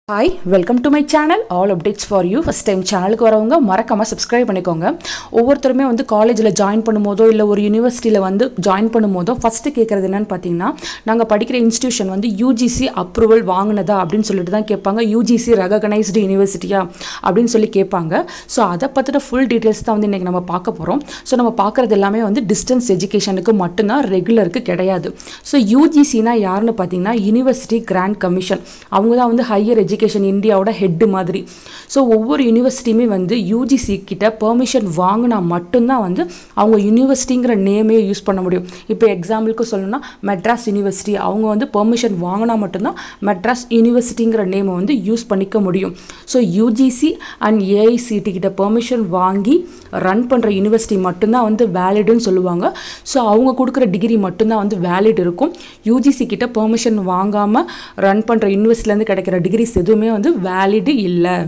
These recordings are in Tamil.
hi welcome to my channel all updates for you first time சேனலுக்கு வரவங்க மறக்காமல் சப்ஸ்கிரைப் பண்ணிக்கோங்க ஒவ்வொருத்தருமே வந்து காலேஜில் ஜாயின் பண்ணும்போதோ இல்லை ஒரு யூனிவர்சிட்டியில் வந்து ஜாயின் பண்ணும்போதோ ஃபஸ்ட்டு கேட்குறது என்னன்னு பார்த்தீங்கன்னா நாங்கள் படிக்கிற இன்ஸ்டியூஷன் வந்து யூஜிசி அப்ரூவல் வாங்கினதா அப்படின்னு சொல்லிட்டு தான் கேட்பாங்க யூஜிசி ரெகனைஸ்டு யூனிவர்சிட்டியா அப்படின்னு சொல்லி கேட்பாங்க ஸோ அதை பற்றின ஃபுல் டீட்டெயில்ஸ் தான் வந்து இன்றைக்கி நம்ம பார்க்க போகிறோம் ஸோ நம்ம பார்க்குறது எல்லாமே வந்து டிஸ்டன்ஸ் எஜுகேஷனுக்கு மட்டும்தான் ரெகுலருக்கு கிடையாது ஸோ யூஜிசினா யாருன்னு பார்த்தீங்கன்னா யூனிவர்சிட்டி கிராண்ட் கமிஷன் அவங்க தான் வந்து ஹையர் எஜுகேஷன் இந்தியாவோட ஹெட்டு மாதிரி ஸோ ஒவ்வொரு யூனிவர்சிட்டியுமே வந்து யூஜிசி கிட்ட பெர்மிஷன் வாங்கினா மட்டும்தான் வந்து அவங்க யூனிவர்சிட்டிங்கிற நேமே யூஸ் பண்ண முடியும் இப்போ எக்ஸாம்பிளுக்கு சொல்லணும்னா மெட்ராஸ் யூனிவர்சிட்டி அவங்க வந்து பெர்மிஷன் வாங்கினா மட்டும்தான் மெட்ராஸ் யூனிவர்சிட்டிங்கிற நேமை வந்து யூஸ் பண்ணிக்க முடியும் ஸோ யூஜிசி அண்ட் ஏஐசிடி கிட்ட பெர்மிஷன் வாங்கி ரன் பண்ணுற யூனிவர்சிட்டி மட்டும்தான் வந்து வேலிடுன்னு சொல்லுவாங்க ஸோ அவங்க கொடுக்குற டிகிரி மட்டும்தான் வந்து வேலிட் இருக்கும் யூஜிசி கிட்ட பெர்மிஷன் வாங்காமல் ரன் பண்ணுற யூனிவர்சிட்டிலேருந்து கிடைக்கிற டிகிரிஸ் எதுவுமே வந்து வேலிடு இல்லை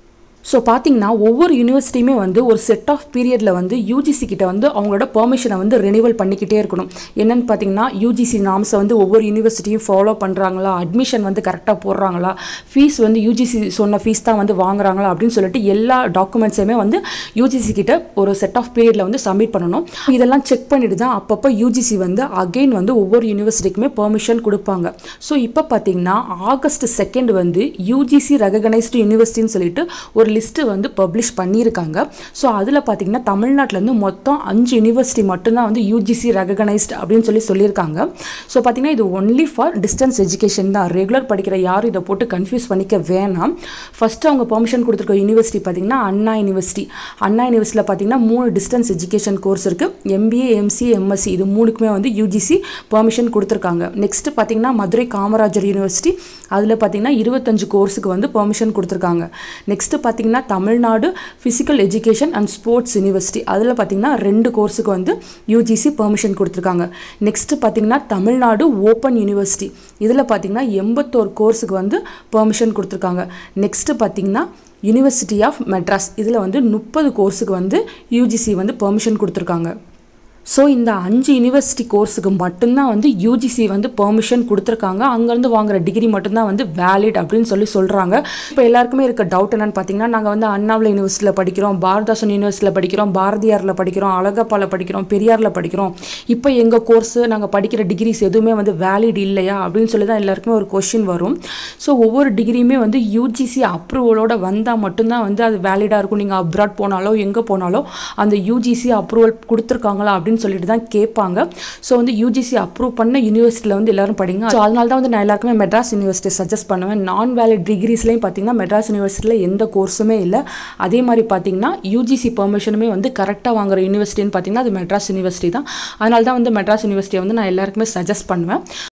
ஸோ பார்த்தீங்கன்னா ஒவ்வொரு யூனிவர்சிட்டியுமே வந்து ஒரு செட் ஆஃப் பீரியடில் வந்து யூஜிசி கிட்ட வந்து அவங்களோட பெர்மிஷனை வந்து ரெனிவல் பண்ணிக்கிட்டே இருக்கணும் என்னன்னு பார்த்தீங்கன்னா யூஜிசி நாம்ஸை வந்து ஒவ்வொரு யூனிவர்சிட்டியும் ஃபாலோ பண்ணுறாங்களா அட்மிஷன் வந்து கரெக்டாக போடுறாங்களா ஃபீஸ் வந்து யூஜிசி சொன்ன ஃபீஸ் தான் வந்து வாங்குறாங்களா அப்படின்னு சொல்லிட்டு எல்லா டாக்குமெண்ட்ஸையுமே வந்து யூஜிசி கிட்ட ஒரு செட் ஆஃப் பீரியடில் வந்து சப்மிட் பண்ணணும் இதெல்லாம் செக் பண்ணிட்டு தான் அப்பப்போ யூஜிசி வந்து அகெயின் வந்து ஒவ்வொரு யூனிவர்சிட்டிக்குமே பெர்மிஷன் கொடுப்பாங்க ஸோ இப்போ பார்த்தீங்கன்னா ஆகஸ்ட் செகண்ட் வந்து யூஜிசி ரெகனைஸ்டு யூனிவர்சிட்டின்னு சொல்லிட்டு ஒரு லிஸ்ட்டு வந்து பப்ளிஷ் பண்ணியிருக்காங்க ஸோ அதில் பார்த்தீங்கன்னா தமிழ்நாட்டிலேருந்து மொத்தம் அஞ்சு யூனிவர்சிட்டி மட்டும்தான் வந்து யூஜிசி ரெகனைஸ்டு அப்படின்னு சொல்லி சொல்லியிருக்காங்க ஸோ பார்த்தீங்கன்னா இது ஒன்லி ஃபார் டிஸ்டன்ஸ் எஜுகேஷன் தான் ரெகுலர் படிக்கிற யாரும் இதை போட்டு கன்ஃபியூஸ் பண்ணிக்க வேணாம் ஃபஸ்ட்டு அவங்க பெர்மிஷன் கொடுத்துருக்க யூனிவர்சிட்டி பார்த்தீங்கன்னா அண்ணா யூனிவர்சிட்டி அண்ணா யூனிவர்சிட்டியில் பார்த்தீங்கன்னா மூணு டிஸ்டன்ஸ் எஜுகேஷன் கோர்ஸ் இருக்குது எம்பிஏ எம்சிஏ எம்எஸ்சி இது மூணுக்குமே வந்து யூஜிசி பெர்மிஷன் கொடுத்துருக்காங்க நெக்ஸ்ட் பார்த்தீங்கன்னா மதுரை காமராஜர் யூனிவர்சிட்டி அதில் பார்த்தீங்கன்னா இருபத்தஞ்சு கோர்ஸுக்கு வந்து பெர்மிஷன் கொடுத்துருக்காங்க நெக்ஸ்ட் பார்த்தீங்கன்னா Tamil Nadu physical education and sports university அதில் பார்த்தீங்கன்னா ரெண்டு கோர்ஸுக்கு வந்து யூஜிசி பெர்மிஷன் கொடுத்துருக்காங்க நெக்ஸ்ட் பார்த்தீங்கன்னா தமிழ்நாடு ஓப்பன் யூனிவர்சிட்டி இதில் பார்த்தீங்கன்னா எண்பத்தோரு கோர்ஸுக்கு வந்து பெர்மிஷன் கொடுத்துருக்காங்க நெக்ஸ்ட் பார்த்தீங்கன்னா யூனிவர்சிட்டி ஆஃப் மெட்ராஸ் இதில் வந்து முப்பது கோர்ஸுக்கு வந்து யூஜிசி வந்து பெர்மிஷன் கொடுத்துருக்காங்க ஸோ இந்த அஞ்சு யூனிவர்சிட்டி கோர்ஸுக்கு மட்டும்தான் வந்து யூஜிசி வந்து பெர்மிஷன் கொடுத்துருக்காங்க அங்கேருந்து வாங்குற டிகிரி மட்டும்தான் வந்து வேலிட் அப்படின்னு சொல்லி சொல்கிறாங்க இப்போ எல்லாருக்குமே இருக்க டவுட் என்னன்னு பார்த்தீங்கன்னா நாங்கள் வந்து அண்ணாமலை யூனிவர்சிட்டியில் படிக்கிறோம் பாரதாசன் யூனிவர்சிட்டியில் படிக்கிறோம் பாரதியாரில் படிக்கிறோம் அழகப்பாவில் படிக்கிறோம் பெரியாரில் படிக்கிறோம் இப்போ எங்கள் கோர்ஸு நாங்கள் படிக்கிற டிகிரிஸ் எதுவுமே வந்து வேலிட் இல்லையா அப்படின்னு சொல்லி தான் எல்லாருக்குமே ஒரு கொஷின் வரும் ஸோ ஒவ்வொரு டிகிரியுமே வந்து யூஜிசி அப்ரூவலோட வந்தால் மட்டும்தான் வந்து அது வேலிடாக இருக்கும் நீங்கள் அப்ராட் போனாலோ எங்கே போனாலோ அந்த யூஜிசி அப்ரூவல் கொடுத்துருக்காங்களா அப்படின்னு சொல்லிட்டு தான் கேட்பாங்க ஸோ வந்து யூஜிசி அப்ரூவ் பண்ண யூனிவர்சிட்டியில் வந்து எல்லாரும் படிங்க ஸோ அதனால தான் வந்து நான் எல்லாருக்குமே மெட்ராஸ் யூனிவர்சிட்டி சஜஸ்ட் பண்ணுவேன் நான் வேலிட் டிகிரிஸ்லையும் பார்த்தீங்கன்னா மெட்ராஸ் யூனிவர்சிட்டியில் எந்த கோர்ஸுமே இல்லை அதே மாதிரி பார்த்தீங்கன்னா யூஜிசி பெர்மிஷனுமே வந்து கரெக்டாக வாங்குற யூனிவர்சிட்டின்னு பார்த்தீங்கன்னா அது மெட்ராஸ் யூனிவர்சிட்டி தான் அதனால தான் வந்து மெட்ராஸ் யூனிவர்சிட்டியை வந்து நான் எல்லாருக்குமே சஜஸ்ட் பண்ணுவேன்